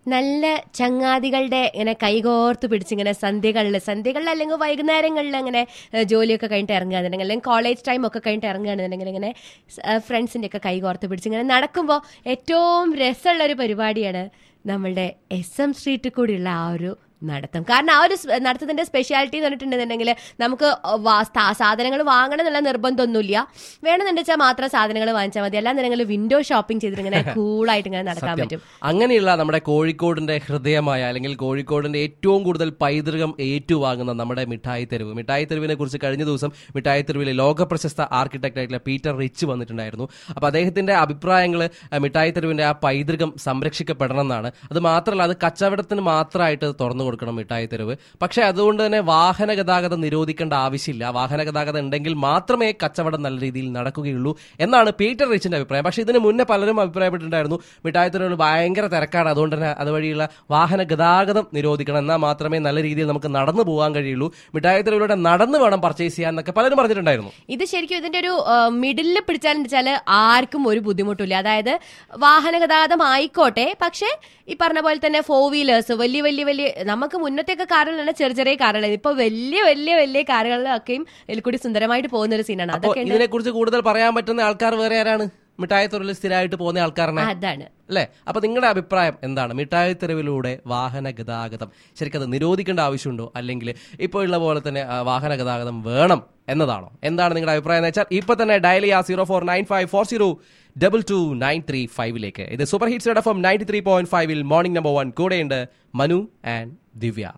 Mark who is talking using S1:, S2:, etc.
S1: നല്ല ചങ്ങാതികളുടെ ഇങ്ങനെ കൈകോർത്ത് പിടിച്ചിങ്ങനെ സന്ധ്യകളിൽ സന്ധ്യകളിൽ അല്ലെങ്കിൽ വൈകുന്നേരങ്ങളിൽ അങ്ങനെ ഏഹ്, ജോലിയൊക്കെ കഴിഞ്ഞിട്ട് ഇറങ്ങുകയാണെന്നുണ്ടെങ്കിൽ അല്ലെങ്കിൽ കോളേജ് ടൈം ഒക്കെ കഴിഞ്ഞിട്ട് ഇറങ്ങുകയാണെന്നുണ്ടെങ്കിൽ ഇങ്ങനെ ഫ്രണ്ട്സിൻ്റെ ഒക്കെ കൈകോർത്ത് പിടിച്ച് ഇങ്ങനെ നടക്കുമ്പോൾ ഏറ്റവും രസമുള്ള ഒരു പരിപാടിയാണ് നമ്മളുടെ എസ് എം സ്ട്രീറ്റിൽ കൂടിയുള്ള ആ ഒരു നടത്തം കാരണം ആ ഒരു സ് നടത്തത്തിന്റെ സ്പെഷ്യാലിറ്റി എന്ന് പറഞ്ഞിട്ടുണ്ടെന്നുണ്ടെങ്കിൽ നമുക്ക് സാധനങ്ങൾ വാങ്ങണം എന്നുള്ള നിർബന്ധമൊന്നുമില്ല വേണമെന്നുണ്ട് വെച്ചാൽ മാത്രം സാധനങ്ങൾ വാങ്ങിച്ചാൽ മതി അല്ലാന്നുണ്ടെങ്കിൽ വിൻഡോ ഷോപ്പിംഗ് ചെയ്തിട്ട് ഇങ്ങനെ കൂളായിട്ട് ഇങ്ങനെ നടക്കാൻ പറ്റും
S2: അങ്ങനെയുള്ള നമ്മുടെ കോഴിക്കോടിന്റെ ഹൃദയമായ അല്ലെങ്കിൽ കോഴിക്കോടിന്റെ ഏറ്റവും കൂടുതൽ പൈതൃകം ഏറ്റുവാങ്ങുന്ന നമ്മുടെ മിഠായി തെരുവ് മിഠായി തെരുവിനെ കുറിച്ച് കഴിഞ്ഞ ദിവസം മിഠായി തെരുവിലെ ലോക പ്രശസ്ത ആർക്കിടെക്ട് ആയിട്ടുള്ള പീറ്റർ റിച്ച് വന്നിട്ടുണ്ടായിരുന്നു അപ്പൊ അദ്ദേഹത്തിന്റെ അഭിപ്രായങ്ങൾ മിഠായി തെരുവിന്റെ ആ പൈതൃകം സംരക്ഷിക്കപ്പെടണം എന്നാണ് അത് മാത്രമല്ല അത് കച്ചവടത്തിന് മാത്രമായിട്ട് തുറന്നു കൊടുക്കണം മിഠായി തെരുവ് പക്ഷേ അതുകൊണ്ട് തന്നെ വാഹന ഗതാഗതം നിരോധിക്കേണ്ട ആവശ്യമില്ല വാഹന ഗതാഗതം ഉണ്ടെങ്കിൽ മാത്രമേ കച്ചവടം നല്ല രീതിയിൽ നടക്കുകയുള്ളൂ എന്നാണ് പീറ്റർ റിച്ചിന്റെ അഭിപ്രായം പക്ഷേ ഇതിന് മുന്നേ പലരും അഭിപ്രായപ്പെട്ടിട്ടുണ്ടായിരുന്നു മിഠായി തെരുവുകൾ ഭയങ്കര തിരക്കാണ് അതുകൊണ്ട് തന്നെ അതുവഴിയുള്ള വാഹന ഗതാഗതം നിരോധിക്കണം എന്നാൽ മാത്രമേ നല്ല രീതിയിൽ നമുക്ക് നടന്നു പോകാൻ കഴിയുള്ളൂ മിഠായി തെരുവിലൂടെ നടന്നു വേണം പർച്ചേസ് ചെയ്യാൻ എന്നൊക്കെ പലരും പറഞ്ഞിട്ടുണ്ടായിരുന്നു
S1: ഇത് ശരിക്കും ഇതിന്റെ ഒരു മിഡിലിൽ പിടിച്ചാലെന്ന് വെച്ചാൽ ആർക്കും ഒരു ബുദ്ധിമുട്ടില്ല അതായത് വാഹന ഗതാഗതം ആയിക്കോട്ടെ പക്ഷേ ഈ പറഞ്ഞ പോലെ തന്നെ ഫോർ വീലേഴ്സ് വലിയ വലിയ വലിയ നമുക്ക് മുന്നത്തെയൊക്കെ കാറുകളാണ് ചെറിയ ചെറിയ കാറുകൾ ഇപ്പൊ വലിയ വലിയ വലിയ കാറുകളിലൊക്കെയും ഇതിൽ കൂടി സുന്ദരമായിട്ട് പോകുന്ന ഒരു സീനാണ്
S2: അപ്പോൾ
S1: അതൊക്കെ
S2: ഇതിനെ കുറിച്ച് കൂടുതൽ പറയാൻ പറ്റുന്ന ആൾക്കാർ വേറെ ആരാണ് മിഠായി തെരുവിൽ സ്ഥിരമായിട്ട് പോകുന്ന ആൾക്കാരാണ്
S1: അതാണ്
S2: അല്ലേ അപ്പൊ നിങ്ങളുടെ അഭിപ്രായം എന്താണ് മിഠായി തെരുവിലൂടെ വാഹന ഗതാഗതം ശരിക്കും അത് നിരോധിക്കേണ്ട ആവശ്യമുണ്ടോ അല്ലെങ്കിൽ ഇപ്പോൾ ഉള്ള പോലെ തന്നെ ആ, വാഹന ഗതാഗതം വേണം എന്നതാണോ എന്താണ് നിങ്ങളുടെ അഭിപ്രായം എന്ന് വെച്ചാൽ ഇപ്പൊ തന്നെ ഡയൽ ചെയ്യാ zero four nine five four zero double two nine three ഫൈവിലേക്ക് ഇത് super hits F M ninety three point ഫൈവിൽ മോർണിംഗ് നമ്പർ വൺ കൂടെയുണ്ട് മനു ആൻഡ് ദിവ്യ